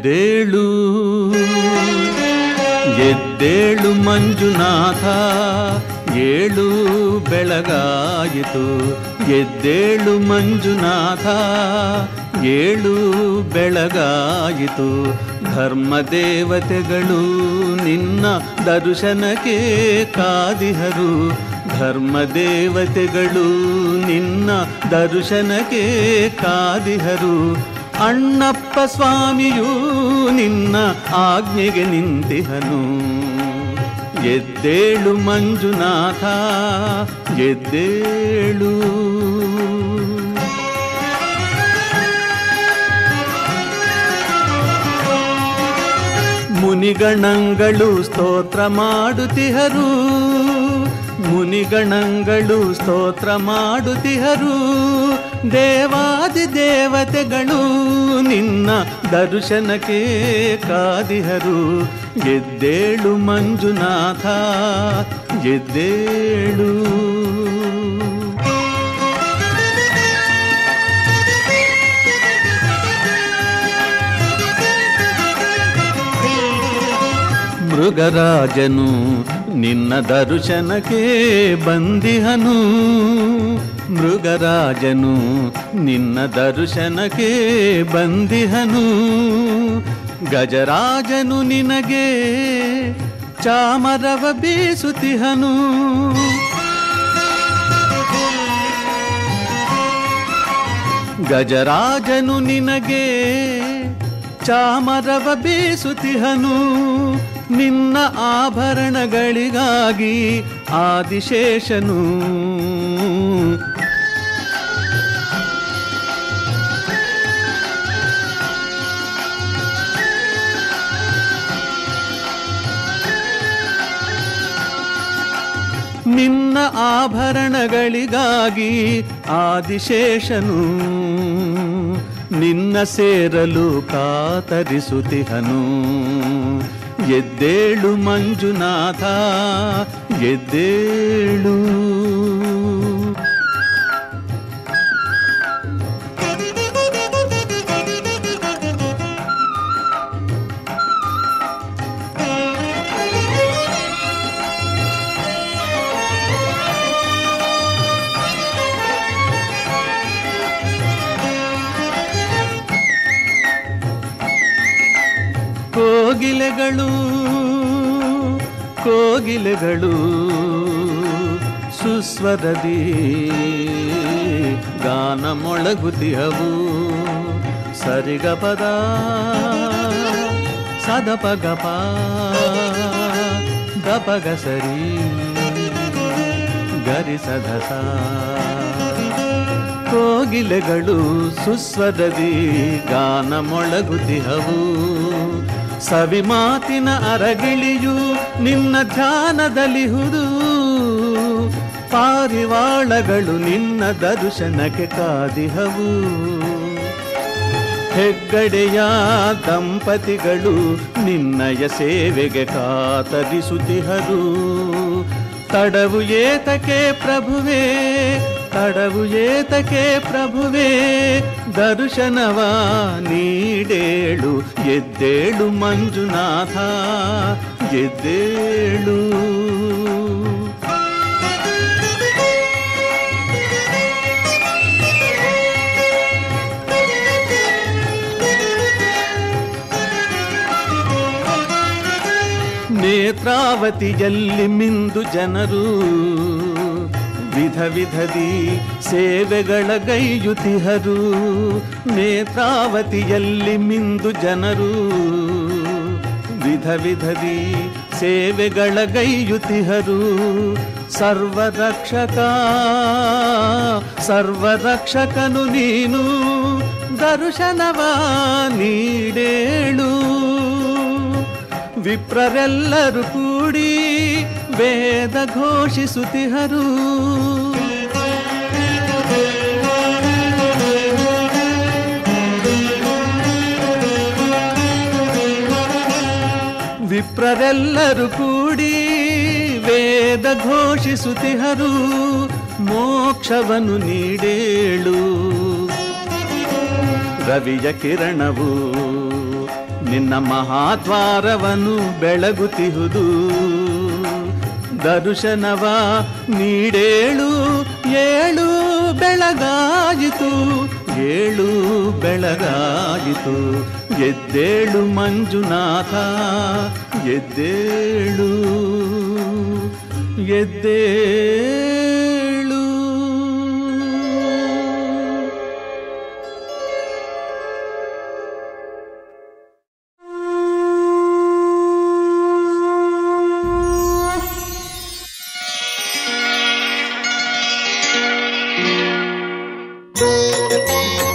ಎದ್ದೇಳು ಎದ್ದೇಳು ಮಂಜುನಾಥ ಏಳು ಬೆಳಗಾಯಿತು ಎದ್ದೇಳು ಮಂಜುನಾಥ ಏಳು ಬೆಳಗಾಯಿತು ಧರ್ಮ ದೇವತೆಗಳು ನಿನ್ನ ದರ್ಶನಕ್ಕೆ ಕಾದಿಹರು ಧರ್ಮ ದೇವತೆಗಳು ನಿನ್ನ ದರ್ಶನಕ್ಕೆ ಕಾದಿಹರು ಅಣ್ಣಪ್ಪ ಸ್ವಾಮಿಯೂ ನಿನ್ನ ಆಜ್ಞೆಗೆ ನಿಂತಿಹನು ಎದ್ದೇಳು ಮಂಜುನಾಥ ಎದ್ದೇಳು ಮುನಿಗಣಗಳು ಸ್ತೋತ್ರ ಮಾಡುತ್ತಿಹರು ಮುನಿಗಣಗಳು ಸ್ತೋತ್ರ ಮಾಡುತ್ತಿಹರು ದೇವಾದಿ ದೇವತೆಗಳು ನಿನ್ನ ದರ್ಶನಕ್ಕೆ ಕಾದಿಹರು ಎದ್ದೇಳು ಮಂಜುನಾಥ ಎದ್ದೇಳು ಮೃಗರಾಜನು ನಿನ್ನ ದರ್ಶನಕ್ಕೆ ಬಂದಿಹನು ಮೃಗರಾಜನು ನಿನ್ನ ದರ್ಶನಕ್ಕೆ ಬಂದಿಹನು ಗಜರಾಜನು ನಿನಗೆ ಚಾಮರವ ಬೀಸುತ್ತಿಹನು ಗಜರಾಜನು ನಿನಗೆ ಚಾಮರವ ಬೀಸುತ್ತಿಹನು ನಿನ್ನ ಆಭರಣಗಳಿಗಾಗಿ ಆದಿಶೇಷನು ನಿನ್ನ ಆಭರಣಗಳಿಗಾಗಿ ಆದಿಶೇಷನು ನಿನ್ನ ಸೇರಲು ಕಾತರಿಸುತ್ತಿಹನು ಎದ್ದೇಳು ಮಂಜುನಾಥ ಎದ್ದೇಳು ಕೋಗಿಲೆಗಳು ಕೋಗಿಲೆಗಳು ಸುಸ್ವರದಿ ಗಾನ ಮೊಳಗುತಿಹವು ಸರಿಗಪದ ಸದಪಗಪ ದಪಗ ಸರಿ ಗರಿಸದಸ ಕೋಗಿಲೆಗಳು ಸುಸ್ವರದಿ ಗಾನ ಮೊಳಗುತಿಹವು ಸವಿ ಮಾತಿನ ಅರಗಿಳಿಯು ನಿನ್ನ ಧ್ಯಾನದಲಿಹುದು ಪಾರಿವಾಳಗಳು ನಿನ್ನ ದರ್ಶನಕ್ಕೆ ಕಾದಿಹವು ಹೆಗ್ಗಡೆಯ ದಂಪತಿಗಳು ನಿನ್ನಯ ಸೇವೆಗೆ ಕಾತರಿಸುತ್ತಿಹರು ತಡವು ಏತಕೆ ಪ್ರಭುವೇ ತಡವು ಏತಕೆ ಪ್ರಭುವೇ ದರ್ಶನವ ನೀಡೇಳು ಎದ್ದೇಳು ಮಂಜುನಾಥ ಎದ್ದೇಳು ನೇತ್ರಾವತಿಯಲ್ಲಿ ಮಿಂದು ಜನರು ವಿಧ ವಿಧದಿ ಸೇವೆಗಳ ಗೈಯುತಿಹರು ನೇತ್ರಾವತಿಯಲ್ಲಿ ಮಿಂದು ಜನರು ವಿಧ ವಿಧದಿ ಸೇವೆಗಳ ಗೈಯುತಿಹರು ಸರ್ವರಕ್ಷಕ ಸರ್ವರಕ್ಷಕನು ನೀನು ದರ್ಶನವ ನೀಡೇಳು ವಿಪ್ರರೆಲ್ಲರೂ ಕೂಡಿ ವೇದ ಘೋಷಿಸುತ್ತಿಹರು ವಿಪ್ರರೆಲ್ಲರೂ ಕೂಡಿ ವೇದ ಘೋಷಿಸುತ್ತಿಹರು ಮೋಕ್ಷವನ್ನು ನೀಡೇಳು ರವಿಯ ಕಿರಣವು ನಿನ್ನ ಮಹಾದ್ವಾರವನ್ನು ಬೆಳಗುತ್ತಿಹುದು ದರ್ಶನವ ನೀಡೇಳು ಏಳು ಬೆಳಗಾಯಿತು ಏಳು ಬೆಳಗಾಯಿತು ಎದ್ದೇಳು ಮಂಜುನಾಥ ಎದ್ದೇಳು ಎದ್ದೇಳು Thank you.